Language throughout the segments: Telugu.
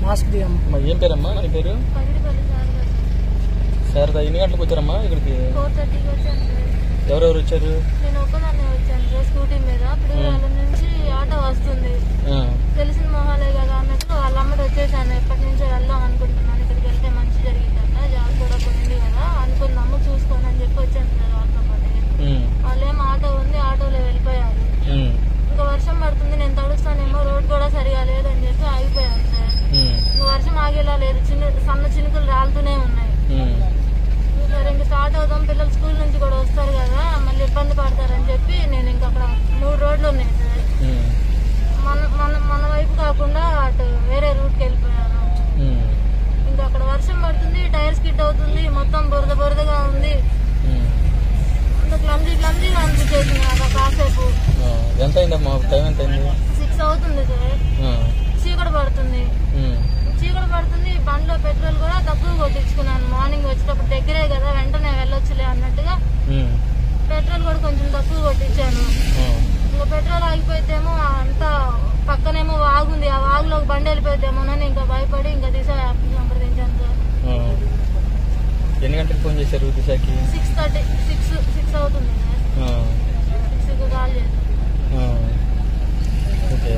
మాస్క్ దిగమ్మ అమ్మా, ఏం పేరమ్మా నీ పేరు పగిడిపల్లి సార్ గారు శారద ఎన్ని గంటలకు వచ్చారమ్మా ఇక్కడికి ఫోర్ థర్టీకి వచ్చాను సార్ ఎవరెవరు వచ్చారు నేను ఒక్కదాన్నే వచ్చాను సార్ స్కూటీ మీద పిడుగురాల నుంచి ఆటో వస్తుంది ఆ, తెలిసిన మొహాలే కదా అన్నట్టు వాళ్ళ అమ్మటి వచ్చేసాను ఎప్పటి నుంచో వెళ్దాం అనుకుంటున్నాను ఇక్కడికి వెళ్తే మంచి జరిగిందట జాబ్ కూడా పోయింది కదా అనుకున్న అమ్మ చూసుకోని అని చెప్పి వచ్చాను సార్ వాళ్ళతో పాటు ఉమ్, వాళ్ళేమో ఆటో ఉంది ఆటోలో వెళ్ళిపోయారు ఉమ్, ఇంకా వర్షం పడుతుంది నేను తడుస్తానేమో రోడ్ కూడా సరిగా లేదని చెప్పి ఆగిపోయాను సార్ ఉమ్, ఇంకా వర్షం ఆగేలా లేదు చిన్న సన్న చినుకులు రాలుతూనే ఉన్నాయి ఉమ్, సరే ఇంకా స్టార్ట్ అవుదాం పిల్లలు స్కూల్ నుంచి కూడా వస్తారు కదా మళ్ళీ ఇబ్బంది పడతారని చెప్పి నేను ఇంకా అక్కడ మూడు రోడ్లు ఉన్నాయి సార్ ఉమ్, మన మన మన వైపు కాకుండా అటు వేరే రూట్కి వెళ్ళిపోయాను ఉమ్, ఇంకా అక్కడ వర్షం పడుతుంది టైర్ స్కిడ్ అవుతుంది మొత్తం బురద బురదగా ఉంది ఉమ్. అంత క్లమ్జీ క్లమ్జీగా అనిపించేసింది నాకు ఆ కాసేపు ఆ, ఎంత అయిందమ్మా టైం ఎంత అయింది సిక్స్ అవుతుంది సార్ ఆ, చీకటి పడుతుంది ఉమ్, చీకటి పడుతుంది బండిలో పెట్రోల్ కూడా తక్కువ కొట్టించుకున్నాను మార్నింగ్ వచ్చేటప్పుడు దగ్గరే కదా వెంటనే వెళ్ళొచ్చులే అన్నట్టుగా ఉమ్, పెట్రోల్ కూడా కొంచెం తక్కువ కొట్టించాను ఆ, ఇంకా పెట్రోల్ ఆగిపోయితేమో అంతా పక్కనేమో వాగుంది ఆ వాగులోకి బండి వెళ్ళిపోయితేమోనని ఇంకా భయపడి ఇంకా దిశ యాప్ని సంప్రదించాను సార్ ఆ. ఎన్ని గంటలకు ఫోన్ చేశారు దిశాకి సిక్స్ థర్టీ సిక్స్ సిక్స్ అవుతుంది సార్ ఆ, సిక్స్కి కాల్ చేశాను ఆ. ఓకే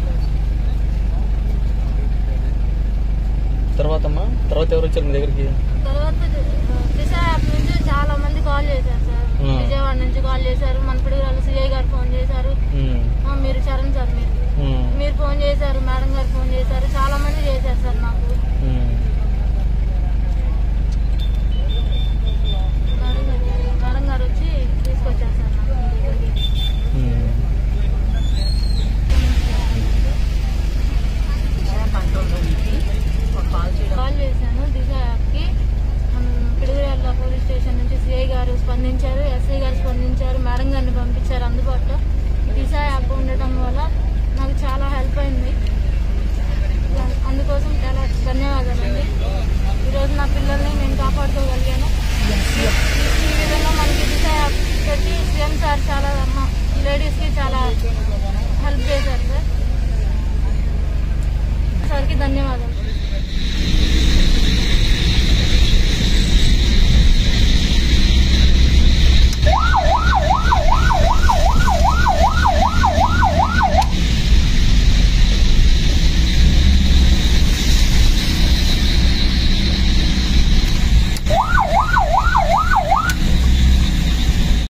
తర్వాత అమ్మా తర్వాత ఎవరు వచ్చారు మీ దగ్గరికి తర్వాత దిశ యాప్ నుంచి చాలా మంది కాల్ చేశారు సార్ Hmm. విజయవాడ నుంచి కాల్ చేశారు మన పిడుగురాలు సిఐ గారు ఫోన్ చేశారు ఉమ్, ఆ, మీరు చరణ్ సార్ మీరు ఉమ్, మీరు ఫోన్ చేశారు మేడం గారు ఫోన్ చేశారు చాలా మంది చేశారు సార్ నాకు ఉమ్. మేడం గారు మేడం గారు వచ్చి తీసుకొచ్చారు సార్ నాకు మీ దగ్గరికి. ఉమ్. కాల్ చేశాను దిశ యాప్కి మనం పిడుగురాళ్ళ పోలీస్ స్టేషన్ నుంచి సిఐ గారు స్పందించారు ఎస్ఐ గారు స్పందించారు మేడం గారిని పంపించారు అందుబాటులో దిశ యాప్ ఉండటం వల్ల